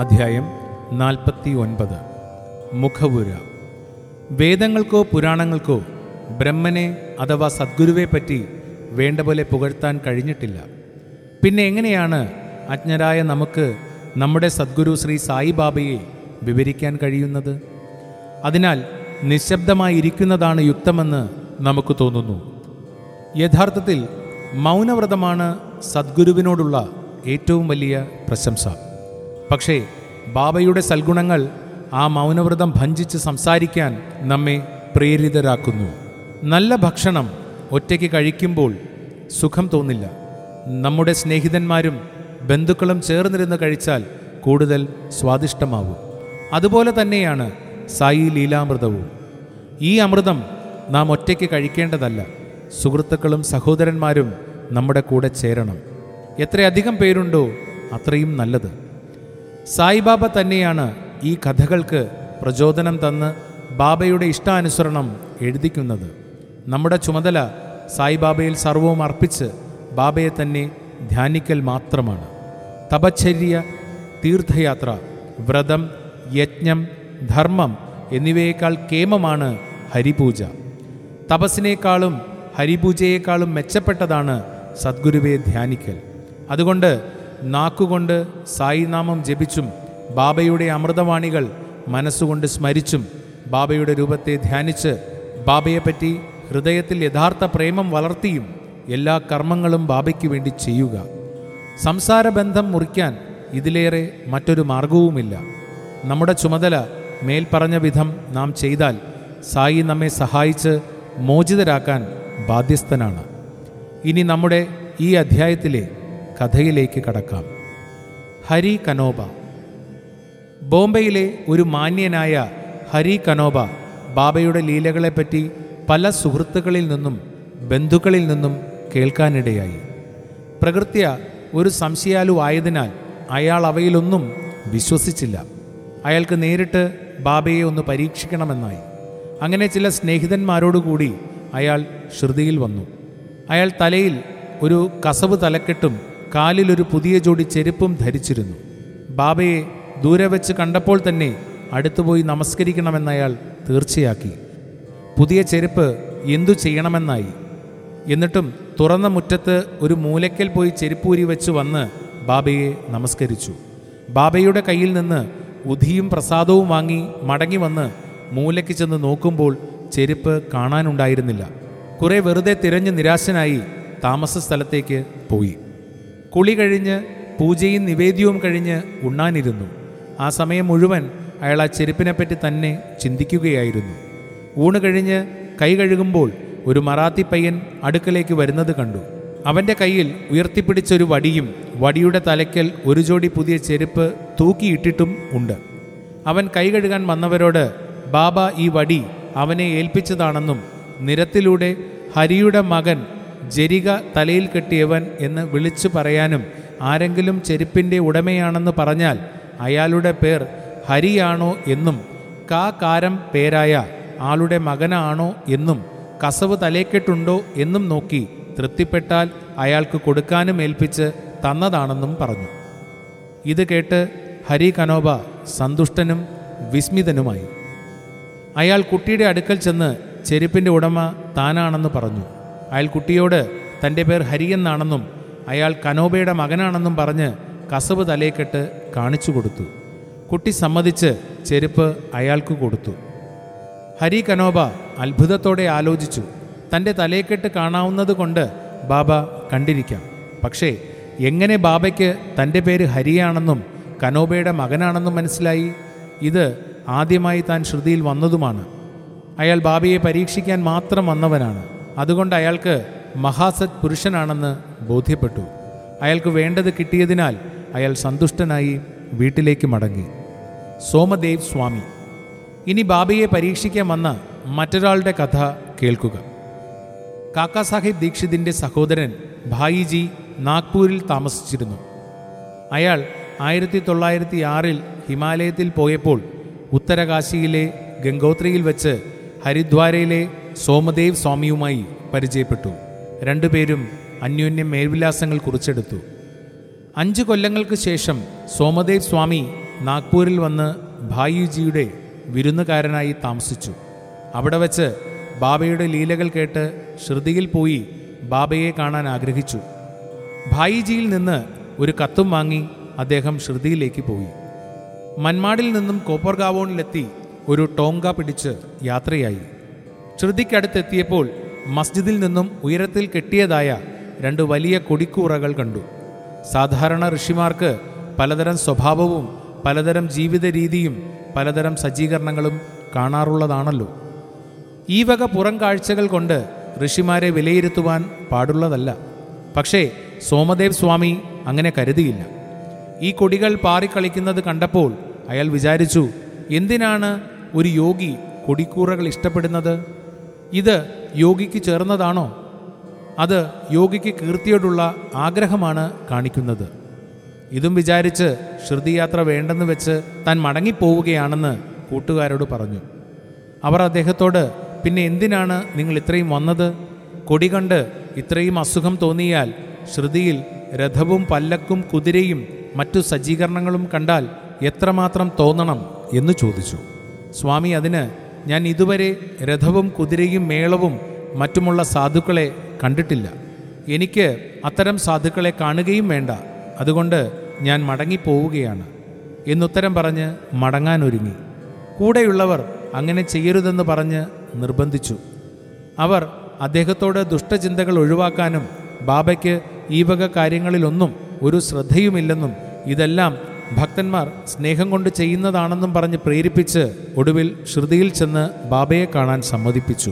അധ്യായം നാൽപ്പത്തി ഒൻപത് മുഖവുര വേദങ്ങൾക്കോ പുരാണങ്ങൾക്കോ ബ്രഹ്മനെ അഥവാ സദ്ഗുരുവെ പറ്റി വേണ്ട പോലെ പുകഴ്ത്താൻ കഴിഞ്ഞിട്ടില്ല പിന്നെ എങ്ങനെയാണ് അജ്ഞരായ നമുക്ക് നമ്മുടെ സദ്ഗുരു ശ്രീ സായിബാബയെ വിവരിക്കാൻ കഴിയുന്നത് അതിനാൽ നിശബ്ദമായിരിക്കുന്നതാണ് യുക്തമെന്ന് നമുക്ക് തോന്നുന്നു യഥാർത്ഥത്തിൽ മൗനവ്രതമാണ് സദ്ഗുരുവിനോടുള്ള ഏറ്റവും വലിയ പ്രശംസ പക്ഷേ ബാബയുടെ സൽഗുണങ്ങൾ ആ മൗനവ്രതം ഭഞ്ചിച്ച് സംസാരിക്കാൻ നമ്മെ പ്രേരിതരാക്കുന്നു നല്ല ഭക്ഷണം ഒറ്റയ്ക്ക് കഴിക്കുമ്പോൾ സുഖം തോന്നില്ല നമ്മുടെ സ്നേഹിതന്മാരും ബന്ധുക്കളും ചേർന്നിരുന്ന് കഴിച്ചാൽ കൂടുതൽ സ്വാദിഷ്ടമാവും അതുപോലെ തന്നെയാണ് സായി ലീലാമൃതവും ഈ അമൃതം നാം ഒറ്റയ്ക്ക് കഴിക്കേണ്ടതല്ല സുഹൃത്തുക്കളും സഹോദരന്മാരും നമ്മുടെ കൂടെ ചേരണം എത്രയധികം പേരുണ്ടോ അത്രയും നല്ലത് സായിബാബ തന്നെയാണ് ഈ കഥകൾക്ക് പ്രചോദനം തന്ന് ബാബയുടെ ഇഷ്ടാനുസരണം എഴുതിക്കുന്നത് നമ്മുടെ ചുമതല സായിബാബയിൽ സർവവും അർപ്പിച്ച് ബാബയെ തന്നെ ധ്യാനിക്കൽ മാത്രമാണ് തപശ്ചര്യ തീർത്ഥയാത്ര വ്രതം യജ്ഞം ധർമ്മം എന്നിവയേക്കാൾ കേമമാണ് ഹരിപൂജ തപസ്സിനേക്കാളും ഹരിപൂജയേക്കാളും മെച്ചപ്പെട്ടതാണ് സദ്ഗുരുവെ ധ്യാനിക്കൽ അതുകൊണ്ട് നാക്കുകൊണ്ട് സായിനാമം ജപിച്ചും ബാബയുടെ അമൃതവാണികൾ മനസ്സുകൊണ്ട് സ്മരിച്ചും ബാബയുടെ രൂപത്തെ ധ്യാനിച്ച് ബാബയെപ്പറ്റി ഹൃദയത്തിൽ യഥാർത്ഥ പ്രേമം വളർത്തിയും എല്ലാ കർമ്മങ്ങളും ബാബയ്ക്ക് വേണ്ടി ചെയ്യുക സംസാരബന്ധം മുറിക്കാൻ ഇതിലേറെ മറ്റൊരു മാർഗവുമില്ല നമ്മുടെ ചുമതല മേൽപ്പറഞ്ഞ വിധം നാം ചെയ്താൽ സായി നമ്മെ സഹായിച്ച് മോചിതരാക്കാൻ ബാധ്യസ്ഥനാണ് ഇനി നമ്മുടെ ഈ അധ്യായത്തിലെ കഥയിലേക്ക് കടക്കാം ഹരി കനോബ ബോംബെയിലെ ഒരു മാന്യനായ ഹരി കനോബ ബാബയുടെ ലീലകളെപ്പറ്റി പല സുഹൃത്തുക്കളിൽ നിന്നും ബന്ധുക്കളിൽ നിന്നും കേൾക്കാനിടയായി പ്രകൃത്യ ഒരു സംശയാലു ആയതിനാൽ അയാൾ അവയിലൊന്നും വിശ്വസിച്ചില്ല അയാൾക്ക് നേരിട്ട് ബാബയെ ഒന്ന് പരീക്ഷിക്കണമെന്നായി അങ്ങനെ ചില സ്നേഹിതന്മാരോടുകൂടി അയാൾ ശ്രുതിയിൽ വന്നു അയാൾ തലയിൽ ഒരു കസവ് തലക്കെട്ടും കാലിലൊരു പുതിയ ജോഡി ചെരുപ്പും ധരിച്ചിരുന്നു ബാബയെ ദൂരെ വെച്ച് കണ്ടപ്പോൾ തന്നെ അടുത്തുപോയി നമസ്കരിക്കണമെന്നയാൾ തീർച്ചയാക്കി പുതിയ ചെരുപ്പ് എന്തു ചെയ്യണമെന്നായി എന്നിട്ടും തുറന്ന മുറ്റത്ത് ഒരു മൂലയ്ക്കൽ പോയി ചെരുപ്പൂരി വെച്ച് വന്ന് ബാബയെ നമസ്കരിച്ചു ബാബയുടെ കയ്യിൽ നിന്ന് ഉധിയും പ്രസാദവും വാങ്ങി മടങ്ങി വന്ന് മൂലയ്ക്ക് ചെന്ന് നോക്കുമ്പോൾ ചെരുപ്പ് കാണാനുണ്ടായിരുന്നില്ല കുറെ വെറുതെ തിരഞ്ഞ് നിരാശനായി താമസ സ്ഥലത്തേക്ക് പോയി കുളി കഴിഞ്ഞ് പൂജയും നിവേദ്യവും കഴിഞ്ഞ് ഉണ്ണാനിരുന്നു ആ സമയം മുഴുവൻ അയാൾ ആ ചെരുപ്പിനെപ്പറ്റി തന്നെ ചിന്തിക്കുകയായിരുന്നു ഊണ് കഴിഞ്ഞ് കൈ കഴുകുമ്പോൾ ഒരു മറാത്തി പയ്യൻ അടുക്കലേക്ക് വരുന്നത് കണ്ടു അവൻ്റെ കയ്യിൽ ഉയർത്തിപ്പിടിച്ചൊരു വടിയും വടിയുടെ തലയ്ക്കൽ ഒരു ജോഡി പുതിയ ചെരുപ്പ് തൂക്കിയിട്ടിട്ടും ഉണ്ട് അവൻ കൈ കഴുകാൻ വന്നവരോട് ബാബ ഈ വടി അവനെ ഏൽപ്പിച്ചതാണെന്നും നിരത്തിലൂടെ ഹരിയുടെ മകൻ ജരിക തലയിൽ കെട്ടിയവൻ എന്ന് വിളിച്ചു പറയാനും ആരെങ്കിലും ചെരുപ്പിൻ്റെ ഉടമയാണെന്ന് പറഞ്ഞാൽ അയാളുടെ പേർ ഹരിയാണോ എന്നും കാ കാരം പേരായ ആളുടെ മകനാണോ എന്നും കസവ് തലേക്കെട്ടുണ്ടോ എന്നും നോക്കി തൃപ്തിപ്പെട്ടാൽ അയാൾക്ക് കൊടുക്കാനും ഏൽപ്പിച്ച് തന്നതാണെന്നും പറഞ്ഞു ഇത് കേട്ട് ഹരി കനോബ സന്തുഷ്ടനും വിസ്മിതനുമായി അയാൾ കുട്ടിയുടെ അടുക്കൽ ചെന്ന് ചെരുപ്പിൻ്റെ ഉടമ താനാണെന്ന് പറഞ്ഞു അയാൾ കുട്ടിയോട് തൻ്റെ പേർ ഹരിയെന്നാണെന്നും അയാൾ കനോബയുടെ മകനാണെന്നും പറഞ്ഞ് കസവ് തലേക്കെട്ട് കാണിച്ചു കൊടുത്തു കുട്ടി സമ്മതിച്ച് ചെരുപ്പ് അയാൾക്ക് കൊടുത്തു ഹരി കനോബ അത്ഭുതത്തോടെ ആലോചിച്ചു തൻ്റെ തലേക്കെട്ട് കാണാവുന്നത് കൊണ്ട് ബാബ കണ്ടിരിക്കാം പക്ഷേ എങ്ങനെ ബാബയ്ക്ക് തൻ്റെ പേര് ഹരിയാണെന്നും കനോബയുടെ മകനാണെന്നും മനസ്സിലായി ഇത് ആദ്യമായി താൻ ശ്രുതിയിൽ വന്നതുമാണ് അയാൾ ബാബയെ പരീക്ഷിക്കാൻ മാത്രം വന്നവനാണ് അതുകൊണ്ട് അയാൾക്ക് മഹാസത് പുരുഷനാണെന്ന് ബോധ്യപ്പെട്ടു അയാൾക്ക് വേണ്ടത് കിട്ടിയതിനാൽ അയാൾ സന്തുഷ്ടനായി വീട്ടിലേക്ക് മടങ്ങി സോമദേവ് സ്വാമി ഇനി ബാബയെ പരീക്ഷിക്കാൻ വന്ന മറ്റൊരാളുടെ കഥ കേൾക്കുക കാക്കാ സാഹിബ് ദീക്ഷിതിൻ്റെ സഹോദരൻ ഭായിജി നാഗ്പൂരിൽ താമസിച്ചിരുന്നു അയാൾ ആയിരത്തി തൊള്ളായിരത്തി ആറിൽ ഹിമാലയത്തിൽ പോയപ്പോൾ ഉത്തരകാശിയിലെ ഗംഗോത്രിയിൽ വെച്ച് ഹരിദ്വാരയിലെ സോമദേവ് സ്വാമിയുമായി പരിചയപ്പെട്ടു രണ്ടുപേരും അന്യോന്യം മേൽവിലാസങ്ങൾ കുറിച്ചെടുത്തു അഞ്ച് കൊല്ലങ്ങൾക്ക് ശേഷം സോമദേവ് സ്വാമി നാഗ്പൂരിൽ വന്ന് ഭായിജിയുടെ വിരുന്നുകാരനായി താമസിച്ചു അവിടെ വച്ച് ബാബയുടെ ലീലകൾ കേട്ട് ശ്രുതിയിൽ പോയി ബാബയെ കാണാൻ ആഗ്രഹിച്ചു ഭായിജിയിൽ നിന്ന് ഒരു കത്തും വാങ്ങി അദ്ദേഹം ശ്രുതിയിലേക്ക് പോയി മന്മാടിൽ നിന്നും കോപ്പർഗാവോണിലെത്തി ഒരു ടോങ്ക പിടിച്ച് യാത്രയായി ശ്രുതിക്കടുത്തെത്തിയപ്പോൾ മസ്ജിദിൽ നിന്നും ഉയരത്തിൽ കെട്ടിയതായ രണ്ട് വലിയ കൊടിക്കൂറകൾ കണ്ടു സാധാരണ ഋഷിമാർക്ക് പലതരം സ്വഭാവവും പലതരം ജീവിത രീതിയും പലതരം സജ്ജീകരണങ്ങളും കാണാറുള്ളതാണല്ലോ ഈ വക പുറം കാഴ്ചകൾ കൊണ്ട് ഋഷിമാരെ വിലയിരുത്തുവാൻ പാടുള്ളതല്ല പക്ഷേ സോമദേവ് സ്വാമി അങ്ങനെ കരുതിയില്ല ഈ കൊടികൾ പാറിക്കളിക്കുന്നത് കണ്ടപ്പോൾ അയാൾ വിചാരിച്ചു എന്തിനാണ് ഒരു യോഗി കൊടിക്കൂറകൾ ഇഷ്ടപ്പെടുന്നത് ഇത് യോഗിക്ക് ചേർന്നതാണോ അത് യോഗിക്ക് കീർത്തിയോടുള്ള ആഗ്രഹമാണ് കാണിക്കുന്നത് ഇതും വിചാരിച്ച് ശ്രുതിയാത്ര വേണ്ടെന്ന് വെച്ച് താൻ മടങ്ങിപ്പോവുകയാണെന്ന് കൂട്ടുകാരോട് പറഞ്ഞു അവർ അദ്ദേഹത്തോട് പിന്നെ എന്തിനാണ് നിങ്ങൾ ഇത്രയും വന്നത് കൊടി കണ്ട് ഇത്രയും അസുഖം തോന്നിയാൽ ശ്രുതിയിൽ രഥവും പല്ലക്കും കുതിരയും മറ്റു സജ്ജീകരണങ്ങളും കണ്ടാൽ എത്രമാത്രം തോന്നണം എന്ന് ചോദിച്ചു സ്വാമി അതിന് ഞാൻ ഇതുവരെ രഥവും കുതിരയും മേളവും മറ്റുമുള്ള സാധുക്കളെ കണ്ടിട്ടില്ല എനിക്ക് അത്തരം സാധുക്കളെ കാണുകയും വേണ്ട അതുകൊണ്ട് ഞാൻ മടങ്ങിപ്പോവുകയാണ് എന്നുത്തരം പറഞ്ഞ് മടങ്ങാനൊരുങ്ങി കൂടെയുള്ളവർ അങ്ങനെ ചെയ്യരുതെന്ന് പറഞ്ഞ് നിർബന്ധിച്ചു അവർ അദ്ദേഹത്തോട് ദുഷ്ടചിന്തകൾ ഒഴിവാക്കാനും ബാബയ്ക്ക് ഈ വക കാര്യങ്ങളിലൊന്നും ഒരു ശ്രദ്ധയുമില്ലെന്നും ഇതെല്ലാം ഭക്തന്മാർ സ്നേഹം കൊണ്ട് ചെയ്യുന്നതാണെന്നും പറഞ്ഞ് പ്രേരിപ്പിച്ച് ഒടുവിൽ ശ്രുതിയിൽ ചെന്ന് ബാബയെ കാണാൻ സമ്മതിപ്പിച്ചു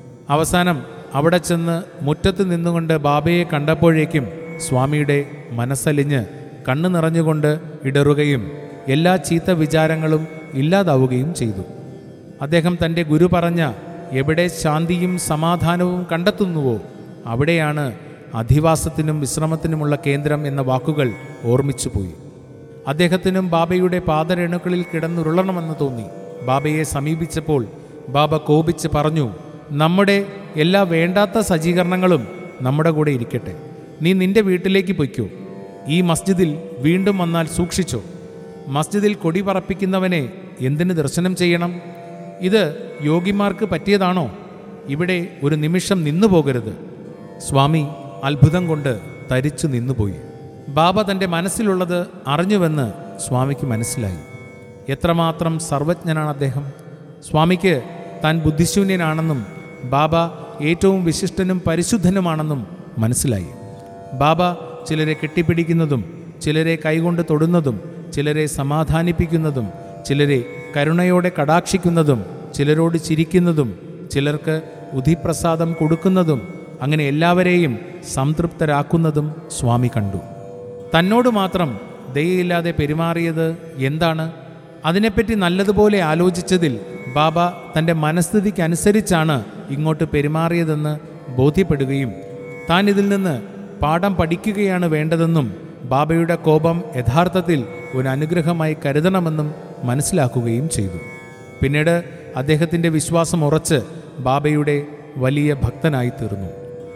അവസാനം അവിടെ ചെന്ന് മുറ്റത്ത് നിന്നുകൊണ്ട് ബാബയെ കണ്ടപ്പോഴേക്കും സ്വാമിയുടെ മനസ്സലിഞ്ഞ് കണ്ണു നിറഞ്ഞുകൊണ്ട് ഇടറുകയും എല്ലാ ചീത്ത വിചാരങ്ങളും ഇല്ലാതാവുകയും ചെയ്തു അദ്ദേഹം തൻ്റെ ഗുരു പറഞ്ഞ എവിടെ ശാന്തിയും സമാധാനവും കണ്ടെത്തുന്നുവോ അവിടെയാണ് അധിവാസത്തിനും വിശ്രമത്തിനുമുള്ള കേന്ദ്രം എന്ന വാക്കുകൾ ഓർമ്മിച്ചുപോയി അദ്ദേഹത്തിനും ബാബയുടെ പാദരേണുക്കളിൽ കിടന്നുരുളണമെന്ന് തോന്നി ബാബയെ സമീപിച്ചപ്പോൾ ബാബ കോപിച്ച് പറഞ്ഞു നമ്മുടെ എല്ലാ വേണ്ടാത്ത സജ്ജീകരണങ്ങളും നമ്മുടെ കൂടെ ഇരിക്കട്ടെ നീ നിന്റെ വീട്ടിലേക്ക് പൊയ്ക്കോ ഈ മസ്ജിദിൽ വീണ്ടും വന്നാൽ സൂക്ഷിച്ചോ മസ്ജിദിൽ കൊടി പറപ്പിക്കുന്നവനെ എന്തിന് ദർശനം ചെയ്യണം ഇത് യോഗിമാർക്ക് പറ്റിയതാണോ ഇവിടെ ഒരു നിമിഷം നിന്നു പോകരുത് സ്വാമി അത്ഭുതം കൊണ്ട് തരിച്ചു നിന്നുപോയി ബാബ തൻ്റെ മനസ്സിലുള്ളത് അറിഞ്ഞുവെന്ന് സ്വാമിക്ക് മനസ്സിലായി എത്രമാത്രം സർവജ്ഞനാണ് അദ്ദേഹം സ്വാമിക്ക് താൻ ബുദ്ധിശൂന്യനാണെന്നും ബാബ ഏറ്റവും വിശിഷ്ടനും പരിശുദ്ധനുമാണെന്നും മനസ്സിലായി ബാബ ചിലരെ കെട്ടിപ്പിടിക്കുന്നതും ചിലരെ കൈകൊണ്ട് തൊടുന്നതും ചിലരെ സമാധാനിപ്പിക്കുന്നതും ചിലരെ കരുണയോടെ കടാക്ഷിക്കുന്നതും ചിലരോട് ചിരിക്കുന്നതും ചിലർക്ക് ഉധിപ്രസാദം കൊടുക്കുന്നതും അങ്ങനെ എല്ലാവരെയും സംതൃപ്തരാക്കുന്നതും സ്വാമി കണ്ടു തന്നോട് മാത്രം ദയയില്ലാതെ പെരുമാറിയത് എന്താണ് അതിനെപ്പറ്റി നല്ലതുപോലെ ആലോചിച്ചതിൽ ബാബ തൻ്റെ മനസ്ഥിതിക്കനുസരിച്ചാണ് ഇങ്ങോട്ട് പെരുമാറിയതെന്ന് ബോധ്യപ്പെടുകയും താൻ ഇതിൽ നിന്ന് പാഠം പഠിക്കുകയാണ് വേണ്ടതെന്നും ബാബയുടെ കോപം യഥാർത്ഥത്തിൽ ഒരു അനുഗ്രഹമായി കരുതണമെന്നും മനസ്സിലാക്കുകയും ചെയ്തു പിന്നീട് അദ്ദേഹത്തിൻ്റെ വിശ്വാസം ഉറച്ച് ബാബയുടെ വലിയ ഭക്തനായി തീർന്നു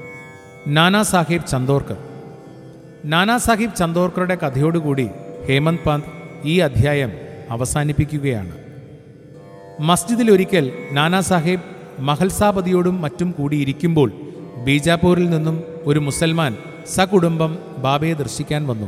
നാനാ സാഹിബ് ചന്ദോർക്കർ നാനാ സാഹിബ് ചന്ദോർക്കറുടെ കഥയോടുകൂടി ഹേമന്ത് പന്ത് ഈ അധ്യായം അവസാനിപ്പിക്കുകയാണ് മസ്ജിദിൽ ഒരിക്കൽ നാനാ സാഹിബ് മഹൽസാപതിയോടും മറ്റും കൂടിയിരിക്കുമ്പോൾ ബീജാപൂരിൽ നിന്നും ഒരു മുസൽമാൻ സകുടുംബം ബാബയെ ദർശിക്കാൻ വന്നു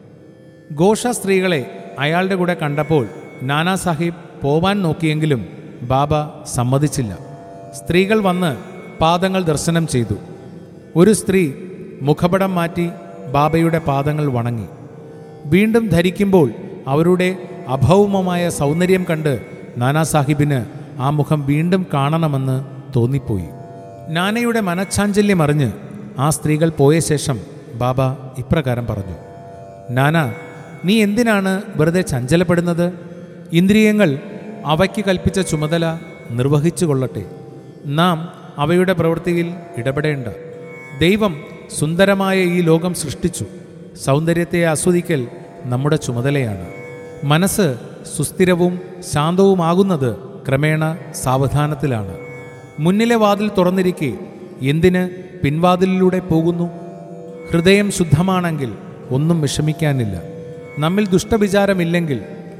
ഘോഷ സ്ത്രീകളെ അയാളുടെ കൂടെ കണ്ടപ്പോൾ നാനാ സാഹിബ് പോവാൻ നോക്കിയെങ്കിലും ബാബ സമ്മതിച്ചില്ല സ്ത്രീകൾ വന്ന് പാദങ്ങൾ ദർശനം ചെയ്തു ഒരു സ്ത്രീ മുഖപടം മാറ്റി ബാബയുടെ പാദങ്ങൾ വണങ്ങി വീണ്ടും ധരിക്കുമ്പോൾ അവരുടെ അഭൗമമായ സൗന്ദര്യം കണ്ട് നാനാ സാഹിബിന് ആ മുഖം വീണ്ടും കാണണമെന്ന് തോന്നിപ്പോയി നാനയുടെ മനഃച്ചാഞ്ചല്യം അറിഞ്ഞ് ആ സ്ത്രീകൾ പോയ ശേഷം ബാബ ഇപ്രകാരം പറഞ്ഞു നാന നീ എന്തിനാണ് വെറുതെ ചഞ്ചലപ്പെടുന്നത് ഇന്ദ്രിയങ്ങൾ അവയ്ക്ക് കൽപ്പിച്ച ചുമതല നിർവഹിച്ചു കൊള്ളട്ടെ നാം അവയുടെ പ്രവൃത്തിയിൽ ഇടപെടേണ്ട ദൈവം സുന്ദരമായ ഈ ലോകം സൃഷ്ടിച്ചു സൗന്ദര്യത്തെ ആസ്വദിക്കൽ നമ്മുടെ ചുമതലയാണ് മനസ്സ് സുസ്ഥിരവും ശാന്തവുമാകുന്നത് ക്രമേണ സാവധാനത്തിലാണ് മുന്നിലെ വാതിൽ തുറന്നിരിക്കെ എന്തിന് പിൻവാതിലിലൂടെ പോകുന്നു ഹൃദയം ശുദ്ധമാണെങ്കിൽ ഒന്നും വിഷമിക്കാനില്ല നമ്മിൽ ദുഷ്ടവിചാരമില്ലെങ്കിൽ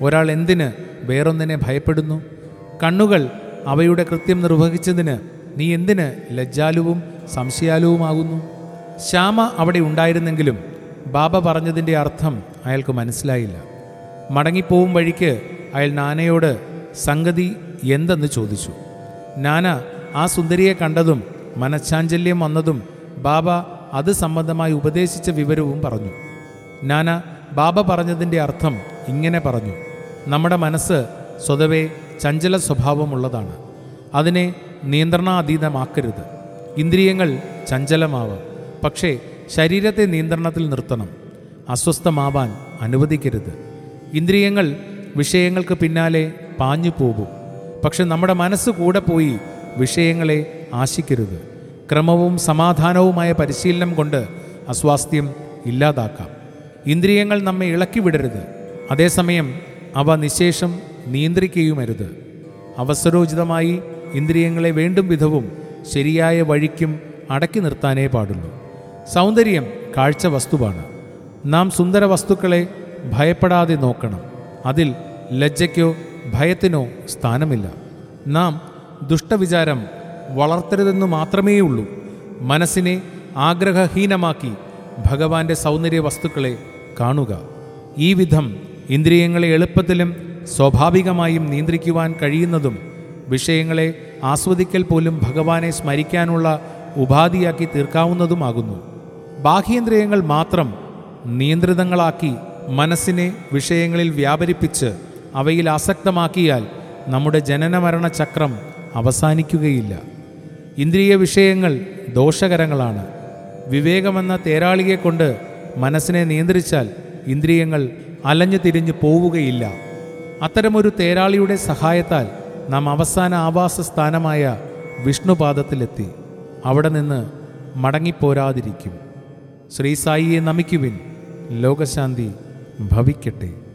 ഒരാൾ എന്തിന് വേറൊന്നിനെ ഭയപ്പെടുന്നു കണ്ണുകൾ അവയുടെ കൃത്യം നിർവഹിച്ചതിന് നീ എന്തിന് ലജ്ജാലുവും സംശയാലുവുമാകുന്നു ശ്യാമ അവിടെ ഉണ്ടായിരുന്നെങ്കിലും ബാബ പറഞ്ഞതിൻ്റെ അർത്ഥം അയാൾക്ക് മനസ്സിലായില്ല മടങ്ങിപ്പോവും വഴിക്ക് അയാൾ നാനയോട് സംഗതി എന്തെന്ന് ചോദിച്ചു നാന ആ സുന്ദരിയെ കണ്ടതും മനഃശാഞ്ചല്യം വന്നതും ബാബ അത് സംബന്ധമായി ഉപദേശിച്ച വിവരവും പറഞ്ഞു നാന ബാബ പറഞ്ഞതിൻ്റെ അർത്ഥം ഇങ്ങനെ പറഞ്ഞു നമ്മുടെ മനസ്സ് സ്വതവേ ചഞ്ചല സ്വഭാവമുള്ളതാണ് അതിനെ നിയന്ത്രണാതീതമാക്കരുത് ഇന്ദ്രിയങ്ങൾ ചഞ്ചലമാവാം പക്ഷേ ശരീരത്തെ നിയന്ത്രണത്തിൽ നിർത്തണം അസ്വസ്ഥമാവാൻ അനുവദിക്കരുത് ഇന്ദ്രിയങ്ങൾ വിഷയങ്ങൾക്ക് പിന്നാലെ പാഞ്ഞു പോകും പക്ഷെ നമ്മുടെ മനസ്സ് കൂടെ പോയി വിഷയങ്ങളെ ആശിക്കരുത് ക്രമവും സമാധാനവുമായ പരിശീലനം കൊണ്ട് അസ്വാസ്ഥ്യം ഇല്ലാതാക്കാം ഇന്ദ്രിയങ്ങൾ നമ്മെ ഇളക്കി വിടരുത് അതേസമയം അവ നിശേഷം നിയന്ത്രിക്കുകയുമരുത് അവസരോചിതമായി ഇന്ദ്രിയങ്ങളെ വേണ്ടും വിധവും ശരിയായ വഴിക്കും അടക്കി നിർത്താനേ പാടുള്ളൂ സൗന്ദര്യം കാഴ്ച വസ്തുവാണ് നാം സുന്ദര വസ്തുക്കളെ ഭയപ്പെടാതെ നോക്കണം അതിൽ ലജ്ജയ്ക്കോ ഭയത്തിനോ സ്ഥാനമില്ല നാം ദുഷ്ടവിചാരം വളർത്തരുതെന്നു മാത്രമേയുള്ളൂ മനസ്സിനെ ആഗ്രഹഹീനമാക്കി ഭഗവാന്റെ സൗന്ദര്യ വസ്തുക്കളെ കാണുക ഈ വിധം ഇന്ദ്രിയങ്ങളെ എളുപ്പത്തിലും സ്വാഭാവികമായും നിയന്ത്രിക്കുവാൻ കഴിയുന്നതും വിഷയങ്ങളെ ആസ്വദിക്കൽ പോലും ഭഗവാനെ സ്മരിക്കാനുള്ള ഉപാധിയാക്കി തീർക്കാവുന്നതുമാകുന്നു ബാഹ്യേന്ദ്രിയങ്ങൾ മാത്രം നിയന്ത്രിതങ്ങളാക്കി മനസ്സിനെ വിഷയങ്ങളിൽ വ്യാപരിപ്പിച്ച് അവയിൽ ആസക്തമാക്കിയാൽ നമ്മുടെ ജനനമരണ ചക്രം അവസാനിക്കുകയില്ല ഇന്ദ്രിയ വിഷയങ്ങൾ ദോഷകരങ്ങളാണ് വിവേകമെന്ന തേരാളിയെ കൊണ്ട് മനസ്സിനെ നിയന്ത്രിച്ചാൽ ഇന്ദ്രിയങ്ങൾ അലഞ്ഞു തിരിഞ്ഞു പോവുകയില്ല അത്തരമൊരു തേരാളിയുടെ സഹായത്താൽ നാം അവസാന ആവാസ സ്ഥാനമായ വിഷ്ണുപാദത്തിലെത്തി അവിടെ നിന്ന് മടങ്ങിപ്പോരാതിരിക്കും ശ്രീ സായിയെ നമിക്കുവിൻ ലോകശാന്തി ഭവിക്കട്ടെ